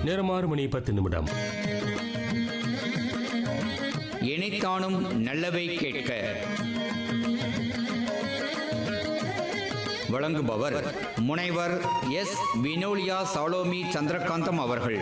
நேரம் ஆறு மணி பத்து நிமிடம் இணைத்தானும் நல்லவை கேட்க வழங்குபவர் முனைவர் எஸ் வினோலியா சாலோமி சந்திரகாந்தம் அவர்கள்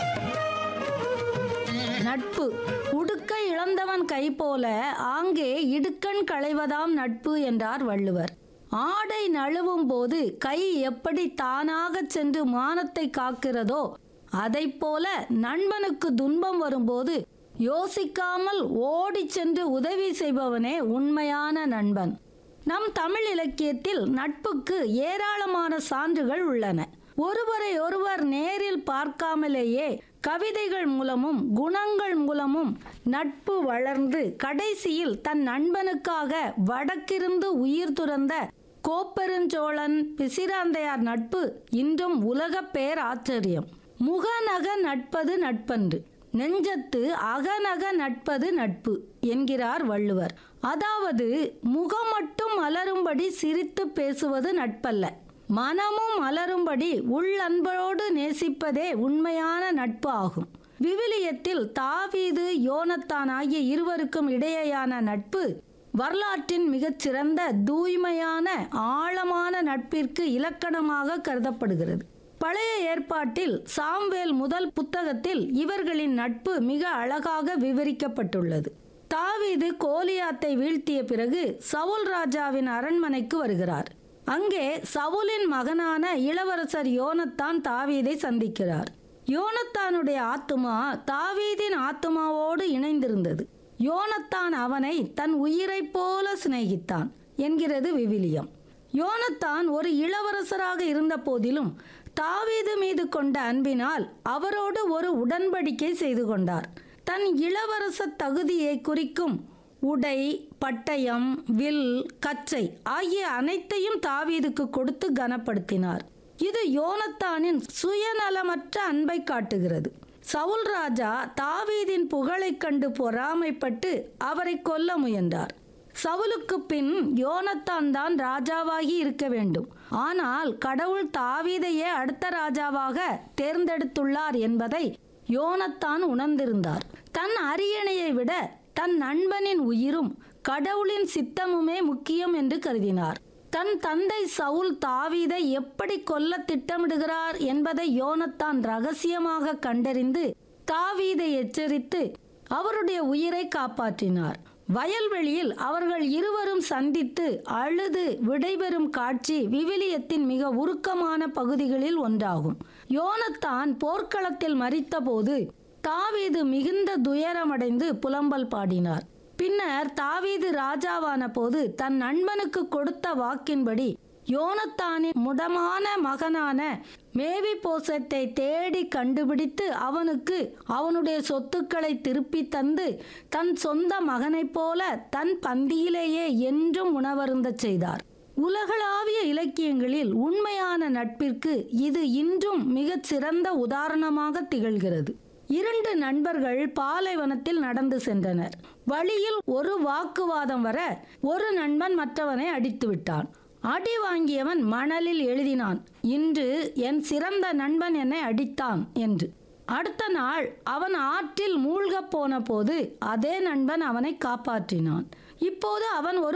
நட்பு உடுக்க இழந்தவன் கை போல ஆங்கே இடுக்கண் களைவதாம் நட்பு என்றார் வள்ளுவர் ஆடை நழுவும் போது கை எப்படி தானாகச் சென்று மானத்தை காக்கிறதோ அதைப் போல நண்பனுக்கு துன்பம் வரும்போது யோசிக்காமல் ஓடிச் சென்று உதவி செய்பவனே உண்மையான நண்பன் நம் தமிழ் இலக்கியத்தில் நட்புக்கு ஏராளமான சான்றுகள் உள்ளன ஒருவரை ஒருவர் நேரில் பார்க்காமலேயே கவிதைகள் மூலமும் குணங்கள் மூலமும் நட்பு வளர்ந்து கடைசியில் தன் நண்பனுக்காக வடக்கிருந்து உயிர் துறந்த கோப்பெருஞ்சோழன் பிசிராந்தையார் நட்பு இன்றும் உலக பேர் ஆச்சரியம் முகநக நட்பது நட்பன்று நெஞ்சத்து அகநக நட்பது நட்பு என்கிறார் வள்ளுவர் அதாவது முகம் மட்டும் மலரும்படி சிரித்து பேசுவது நட்பல்ல மனமும் மலரும்படி உள்ளன்போடு நேசிப்பதே உண்மையான நட்பு ஆகும் விவிலியத்தில் தாவீது யோனத்தான் ஆகிய இருவருக்கும் இடையேயான நட்பு வரலாற்றின் மிகச்சிறந்த தூய்மையான ஆழமான நட்பிற்கு இலக்கணமாக கருதப்படுகிறது பழைய ஏற்பாட்டில் சாம்வேல் முதல் புத்தகத்தில் இவர்களின் நட்பு மிக அழகாக விவரிக்கப்பட்டுள்ளது தாவீது கோலியாத்தை வீழ்த்திய பிறகு சவுல் ராஜாவின் அரண்மனைக்கு வருகிறார் அங்கே சவுலின் மகனான இளவரசர் யோனத்தான் தாவீதை சந்திக்கிறார் யோனத்தானுடைய ஆத்துமா தாவீதின் ஆத்துமாவோடு இணைந்திருந்தது யோனத்தான் அவனை தன் உயிரைப் போல சிநேகித்தான் என்கிறது விவிலியம் யோனத்தான் ஒரு இளவரசராக இருந்த போதிலும் தாவீது மீது கொண்ட அன்பினால் அவரோடு ஒரு உடன்படிக்கை செய்து கொண்டார் தன் இளவரச தகுதியை குறிக்கும் உடை பட்டயம் வில் கச்சை ஆகிய அனைத்தையும் தாவீதுக்கு கொடுத்து கனப்படுத்தினார் இது யோனத்தானின் சுயநலமற்ற அன்பை காட்டுகிறது சவுல் ராஜா தாவீதின் புகழைக் கண்டு பொறாமைப்பட்டு அவரை கொல்ல முயன்றார் சவுலுக்கு பின் யோனத்தான் தான் ராஜாவாகி இருக்க வேண்டும் ஆனால் கடவுள் தாவீதையே அடுத்த ராஜாவாக தேர்ந்தெடுத்துள்ளார் என்பதை யோனத்தான் உணர்ந்திருந்தார் தன் அரியணையை விட தன் நண்பனின் உயிரும் கடவுளின் சித்தமுமே முக்கியம் என்று கருதினார் தன் தந்தை சவுல் தாவீதை எப்படி கொல்ல திட்டமிடுகிறார் என்பதை யோனத்தான் ரகசியமாக கண்டறிந்து தாவீதை எச்சரித்து அவருடைய உயிரை காப்பாற்றினார் வயல்வெளியில் அவர்கள் இருவரும் சந்தித்து அழுது விடைபெறும் காட்சி விவிலியத்தின் மிக உருக்கமான பகுதிகளில் ஒன்றாகும் யோனத்தான் போர்க்களத்தில் மறித்தபோது தாவீது மிகுந்த துயரமடைந்து புலம்பல் பாடினார் பின்னர் தாவீது ராஜாவான போது தன் நண்பனுக்கு கொடுத்த வாக்கின்படி யோனத்தானின் முடமான மகனான மேவி போசத்தை தேடி கண்டுபிடித்து அவனுக்கு அவனுடைய சொத்துக்களை திருப்பி தந்து தன் சொந்த மகனைப் போல தன் பந்தியிலேயே என்றும் உணவருந்தச் செய்தார் உலகளாவிய இலக்கியங்களில் உண்மையான நட்பிற்கு இது இன்றும் மிகச் சிறந்த உதாரணமாக திகழ்கிறது இரண்டு நண்பர்கள் பாலைவனத்தில் நடந்து சென்றனர் வழியில் ஒரு வாக்குவாதம் வர ஒரு நண்பன் மற்றவனை அடித்து விட்டான் அடி வாங்கியவன் மணலில் எழுதினான் இன்று என் சிறந்த நண்பன் என்னை அடித்தான் என்று அடுத்த நாள் அவன் ஆற்றில் மூழ்கப் போன போது அதே நண்பன் அவனை காப்பாற்றினான் இப்போது அவன் ஒரு